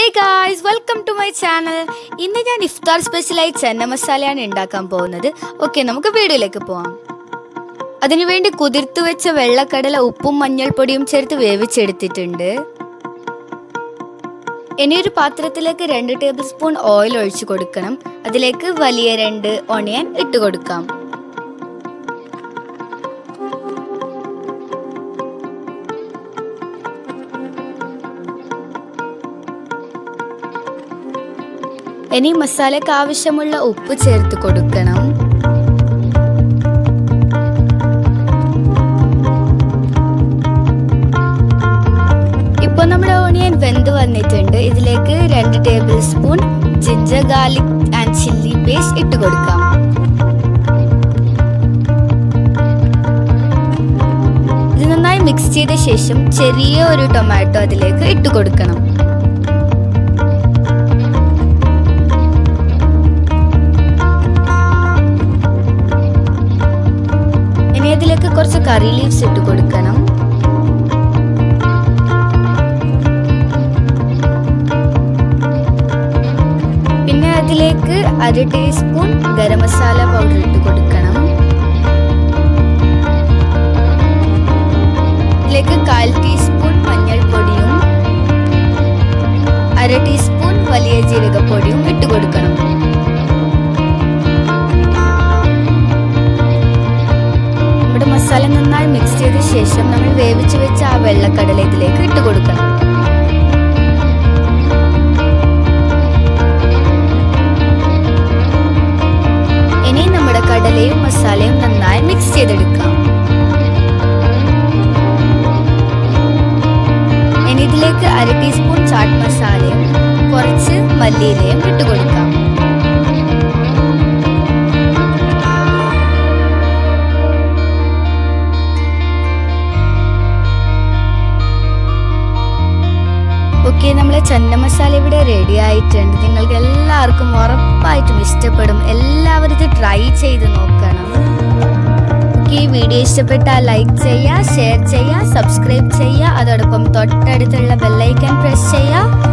guys welcome to my channel ഇന്ന് ഞാൻ ഇഫ്താർ സ്പെഷ്യലായി ചെന്ന മസാലയാണ് ഉണ്ടാക്കാൻ പോകുന്നത് ഓക്കെ നമുക്ക് വീഡിയോയിലേക്ക് പോവാം അതിനുവേണ്ടി കുതിർത്തു വെച്ച വെള്ളക്കടല ഉപ്പും മഞ്ഞൾപ്പൊടിയും ചേർത്ത് വേവിച്ചെടുത്തിട്ടുണ്ട് ഇനി ഒരു പാത്രത്തിലേക്ക് രണ്ട് ടേബിൾ സ്പൂൺ ഓയിൽ ഒഴിച്ചു കൊടുക്കണം അതിലേക്ക് വലിയ രണ്ട് ഒണിയൻ ഇട്ട് കൊടുക്കാം ഇനി മസാലയ്ക്ക് ആവശ്യമുള്ള ഉപ്പ് ചേർത്ത് കൊടുക്കണം ഇപ്പോൾ നമ്മുടെ ഓണിയൻ വെന്ത് വന്നിട്ടുണ്ട് ഇതിലേക്ക് രണ്ട് table spoon ginger garlic and chilli paste ഇട്ട് കൊടുക്കാം ഇത് നന്നായി മിക്സ് ചെയ്ത ശേഷം ചെറിയ ഒരു ടൊമാറ്റോ അതിലേക്ക് ഇട്ട് കൊടുക്കണം ഇനി അതിലേക്ക് കുറച്ച് കറി ലീവ്സ് ഇട്ട് കൊടുക്കണം പിന്നെ അതിലേക്ക് അര ടീസ്പൂൺ ഗരം മസാല പൗഡർ ഇട്ട് കൊടുക്കണം ഇതിലേക്ക് കാൽ ടീസ്പൂൺ മഞ്ഞൾപ്പൊടിയും അര ടീസ്പൂൺ വലിയ ജീരകപ്പൊടിയും ഇട്ട് കൊടുക്കണം നമ്മുടെ മസാല നന്നായി മിക്സ് ചെയ്ത ശേഷം നമ്മൾ വേവിച്ച് വെച്ച ആ വെള്ളക്കടല ഇതിലേക്ക് ഇട്ട് കൊടുക്കണം ഇനി നമ്മുടെ കടലയും മസാലയും നന്നായി മിക്സ് ചെയ്തെടുക്കാം ഇനി ഇതിലേക്ക് അര ടീസ്പൂൺ ചാട്ട് മസാലയും കുറച്ച് മല്ലിയിലയും ഇട്ട് കൊടുക്കാം ഓക്കെ നമ്മളെ ചന്ന മസാല ഇവിടെ റെഡി ആയിട്ടുണ്ട് നിങ്ങൾക്ക് എല്ലാവർക്കും ഉറപ്പായിട്ടും ഇഷ്ടപ്പെടും എല്ലാവരും ഇത് ട്രൈ ചെയ്ത് നോക്കണം ഈ വീഡിയോ ഇഷ്ടപ്പെട്ടാൽ ലൈക്ക് ചെയ്യുക ഷെയർ ചെയ്യുക സബ്സ്ക്രൈബ് ചെയ്യുക അതോടൊപ്പം തൊട്ടടുത്തുള്ള ബെല്ലൈക്കൻ പ്രസ് ചെയ്യുക